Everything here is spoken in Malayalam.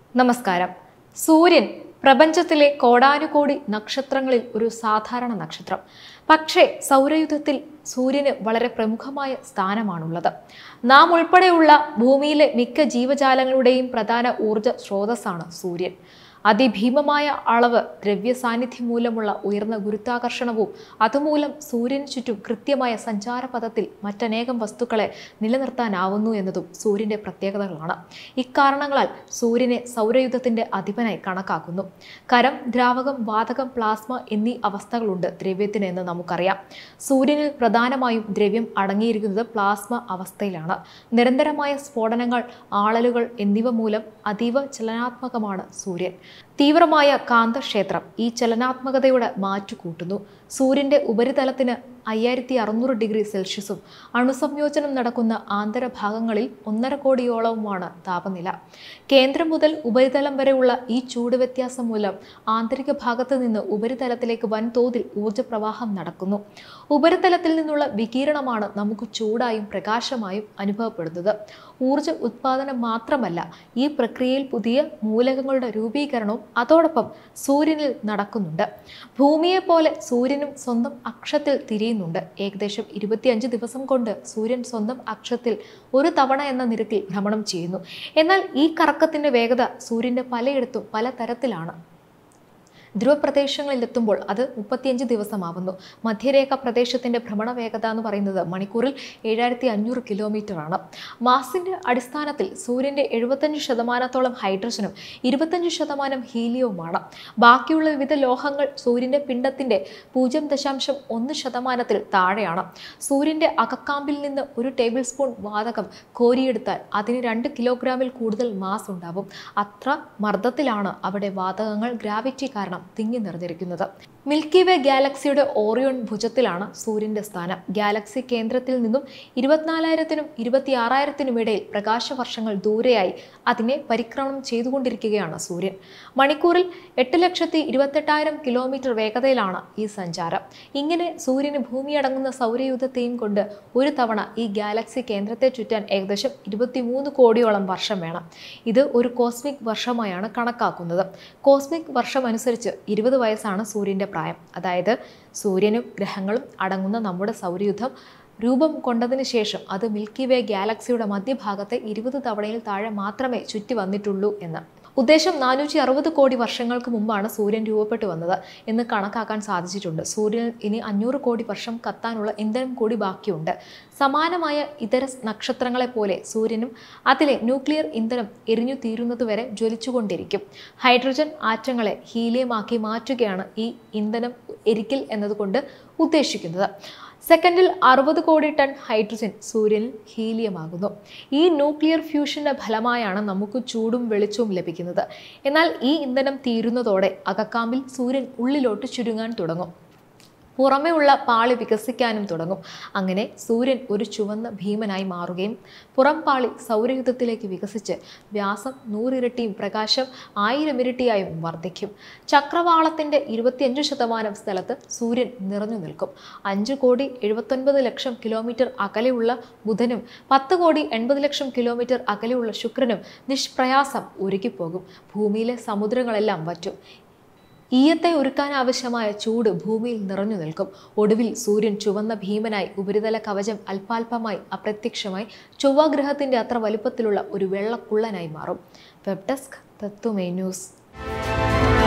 നമസ്കാരം സൂര്യൻ പ്രപഞ്ചത്തിലെ കോടാനുകോടി നക്ഷത്രങ്ങളിൽ ഒരു സാധാരണ നക്ഷത്രം പക്ഷേ സൗരയുധത്തിൽ സൂര്യന് വളരെ പ്രമുഖമായ സ്ഥാനമാണുള്ളത് നാം ഉൾപ്പെടെയുള്ള ഭൂമിയിലെ മിക്ക ജീവജാലങ്ങളുടെയും പ്രധാന ഊർജ സ്രോതസ്സാണ് സൂര്യൻ അതിഭീമമായ അളവ് ദ്രവ്യ സാന്നിധ്യം മൂലമുള്ള ഉയർന്ന ഗുരുത്വാകർഷണവും അതുമൂലം സൂര്യന് ചുറ്റും കൃത്യമായ സഞ്ചാരപഥത്തിൽ മറ്റനേകം വസ്തുക്കളെ നിലനിർത്താനാവുന്നു എന്നതും സൂര്യന്റെ പ്രത്യേകതകളാണ് ഇക്കാരണങ്ങളാൽ സൂര്യനെ സൗരയുധത്തിന്റെ അധിപനായി കണക്കാക്കുന്നു കരം ദ്രാവകം വാതകം പ്ലാസ്മ എന്നീ അവസ്ഥകളുണ്ട് ദ്രവ്യത്തിന് എന്ന് നമുക്കറിയാം സൂര്യനിൽ പ്രധാനമായും ദ്രവ്യം അടങ്ങിയിരിക്കുന്നത് പ്ലാസ്മ അവസ്ഥയിലാണ് നിരന്തരമായ സ്ഫോടനങ്ങൾ ആളലുകൾ എന്നിവ മൂലം അതീവ ചലനാത്മകമാണ് സൂര്യൻ തീവ്രമായ കാന്തക്ഷേത്രം ഈ ചലനാത്മകതയുടെ മാറ്റുകൂട്ടുന്നു സൂര്യന്റെ ഉപരിതലത്തിന് അയ്യായിരത്തി അറുന്നൂറ് ഡിഗ്രി സെൽഷ്യസും അണുസംയോജനം നടക്കുന്ന ആന്തരഭാഗങ്ങളിൽ ഒന്നര കോടിയോളവുമാണ് താപനില കേന്ദ്രം മുതൽ ഉപരിതലം വരെയുള്ള ഈ ചൂട് വ്യത്യാസം മൂലം ആന്തരിക ഭാഗത്ത് നിന്ന് ഉപരിതലത്തിലേക്ക് വൻതോതിൽ ഊർജ്ജപ്രവാഹം നടക്കുന്നു ഉപരിതലത്തിൽ നിന്നുള്ള വികിരണമാണ് നമുക്ക് ചൂടായും പ്രകാശമായും അനുഭവപ്പെടുന്നത് ഊർജ്ജ ഉത്പാദനം മാത്രമല്ല ഈ പ്രക്രിയയിൽ പുതിയ മൂലകങ്ങളുടെ രൂപീകരണവും അതോടൊപ്പം സൂര്യനിൽ നടക്കുന്നുണ്ട് ഭൂമിയെ പോലെ സൂര്യനും സ്വന്തം അക്ഷത്തിൽ തിരിയുന്നുണ്ട് ഏകദേശം ഇരുപത്തിയഞ്ച് ദിവസം കൊണ്ട് സൂര്യൻ സ്വന്തം അക്ഷത്തിൽ ഒരു തവണ എന്ന നിരക്കിൽ ഭ്രമണം ചെയ്യുന്നു എന്നാൽ ഈ കറക്കത്തിന്റെ വേഗത സൂര്യന്റെ പലയിടത്തും പല തരത്തിലാണ് ധ്രുവപ്രദേശങ്ങളിൽ എത്തുമ്പോൾ അത് മുപ്പത്തിയഞ്ച് ദിവസമാവുന്നു മധ്യരേഖ പ്രദേശത്തിന്റെ ഭ്രമണ വേഗത എന്ന് പറയുന്നത് മണിക്കൂറിൽ ഏഴായിരത്തി അഞ്ഞൂറ് കിലോമീറ്റർ ആണ് മാസിന്റെ അടിസ്ഥാനത്തിൽ സൂര്യന്റെ എഴുപത്തഞ്ച് ശതമാനത്തോളം ഹൈഡ്രജനും ഇരുപത്തഞ്ച് ശതമാനം ഹീലിയവുമാണ് ബാക്കിയുള്ള വിവിധ ലോഹങ്ങൾ സൂര്യന്റെ പിണ്ടത്തിന്റെ പൂജ്യം ദശാംശം ഒന്ന് ശതമാനത്തിൽ താഴെയാണ് സൂര്യന്റെ അകക്കാമ്പിൽ നിന്ന് ഒരു ടേബിൾ സ്പൂൺ വാതകം കോരിയെടുത്താൽ അതിന് രണ്ട് കിലോഗ്രാമിൽ കൂടുതൽ മാസ് ഉണ്ടാവും അത്ര മർദ്ദത്തിലാണ് അവിടെ വാതകങ്ങൾ ഗ്രാവിറ്റി കാരണം തിങ്ങി നിറഞ്ഞിരിക്കുന്നത് മിൽക്കി വേ ഗാലക്സിയുടെ ഓറിയോൺ ഭുജത്തിലാണ് സൂര്യന്റെ സ്ഥാനം ഗാലക്സി കേന്ദ്രത്തിൽ നിന്നും ഇരുപത്തിനാലായിരത്തിനും ഇരുപത്തി ആറായിരത്തിനും ഇടയിൽ പ്രകാശവർഷങ്ങൾ ദൂരെയായി അതിനെ പരിക്രമണം ചെയ്തുകൊണ്ടിരിക്കുകയാണ് സൂര്യൻ മണിക്കൂറിൽ എട്ട് ലക്ഷത്തി ഇരുപത്തെട്ടായിരം കിലോമീറ്റർ വേഗതയിലാണ് ഈ സഞ്ചാരം ഇങ്ങനെ സൂര്യന് ഭൂമിയടങ്ങുന്ന സൗരയൂഥത്തെയും കൊണ്ട് ഒരു തവണ ഈ ഗാലക്സി കേന്ദ്രത്തെ ചുറ്റാൻ ഏകദേശം ഇരുപത്തിമൂന്ന് കോടിയോളം വർഷം വേണം ഇത് ഒരു കോസ്മിക് വർഷമായാണ് കണക്കാക്കുന്നത് കോസ്മിക് വർഷം അനുസരിച്ച് ഇരുപത് വയസ്സാണ് സൂര്യന്റെ പ്രായം അതായത് സൂര്യനും ഗ്രഹങ്ങളും അടങ്ങുന്ന നമ്മുടെ സൗരയുധം രൂപം കൊണ്ടതിന് ശേഷം അത് മിൽക്കി വേ ഗാലക്സിയുടെ മധ്യഭാഗത്തെ ഇരുപത് തവണയിൽ താഴെ മാത്രമേ ചുറ്റി വന്നിട്ടുള്ളൂ എന്ന് ഉദ്ദേശം നാനൂറ്റി അറുപത് കോടി വർഷങ്ങൾക്ക് മുമ്പാണ് സൂര്യൻ രൂപപ്പെട്ടു വന്നത് എന്ന് കണക്കാക്കാൻ സാധിച്ചിട്ടുണ്ട് സൂര്യനിൽ ഇനി അഞ്ഞൂറ് കോടി വർഷം കത്താനുള്ള ഇന്ധനം കൂടി ബാക്കിയുണ്ട് സമാനമായ ഇതര നക്ഷത്രങ്ങളെ പോലെ സൂര്യനും അതിലെ ന്യൂക്ലിയർ ഇന്ധനം എരിഞ്ഞു തീരുന്നതുവരെ ജ്വലിച്ചുകൊണ്ടിരിക്കും ഹൈഡ്രജൻ ആറ്റങ്ങളെ ഹീലിയമാക്കി മാറ്റുകയാണ് ഈ ഇന്ധനം എരിക്കൽ എന്നതുകൊണ്ട് ഉദ്ദേശിക്കുന്നത് സെക്കൻഡിൽ അറുപത് കോടി ടൺ ഹൈഡ്രജൻ സൂര്യനിൽ ഹീലിയമാകുന്നു ഈ ന്യൂക്ലിയർ ഫ്യൂഷന്റെ ഫലമായാണ് നമുക്ക് ചൂടും വെളിച്ചവും ലഭിക്കുന്നത് എന്നാൽ ഈ ഇന്ധനം തീരുന്നതോടെ അകക്കാമ്പിൽ സൂര്യൻ ഉള്ളിലോട്ട് ചുരുങ്ങാൻ തുടങ്ങും പുറമേ ഉള്ള പാളി വികസിക്കാനും തുടങ്ങും അങ്ങനെ സൂര്യൻ ഒരു ചുവന്ന ഭീമനായി മാറുകയും പുറം പാളി സൗരയുധത്തിലേക്ക് വികസിച്ച് വ്യാസം നൂറിരട്ടിയും പ്രകാശം ആയിരം ഇരട്ടിയായും വർദ്ധിക്കും ചക്രവാളത്തിന്റെ ഇരുപത്തിയഞ്ച് ശതമാനം സ്ഥലത്ത് സൂര്യൻ നിറഞ്ഞു നിൽക്കും അഞ്ച് കോടി എഴുപത്തൊൻപത് ലക്ഷം കിലോമീറ്റർ അകലെയുള്ള ബുധനും പത്ത് കോടി എൺപത് ലക്ഷം കിലോമീറ്റർ അകലെയുള്ള ശുക്രനും നിഷ്പ്രയാസം ഉരുകിപ്പോകും ഭൂമിയിലെ സമുദ്രങ്ങളെല്ലാം വറ്റും ഈയത്തെ ഒരുക്കാൻ ആവശ്യമായ ചൂട് ഭൂമിയിൽ നിറഞ്ഞു നിൽക്കും ഒടുവിൽ സൂര്യൻ ചുവന്ന ഭീമനായി ഉപരിതല കവചം അല്പാൽപമായി അപ്രത്യക്ഷമായി ചൊവ്വാഗ്രഹത്തിന്റെ അത്ര വലുപ്പത്തിലുള്ള ഒരു വെള്ളക്കുള്ളനായി മാറും വെബ് ഡെസ്ക് തത്വമേ ന്യൂസ്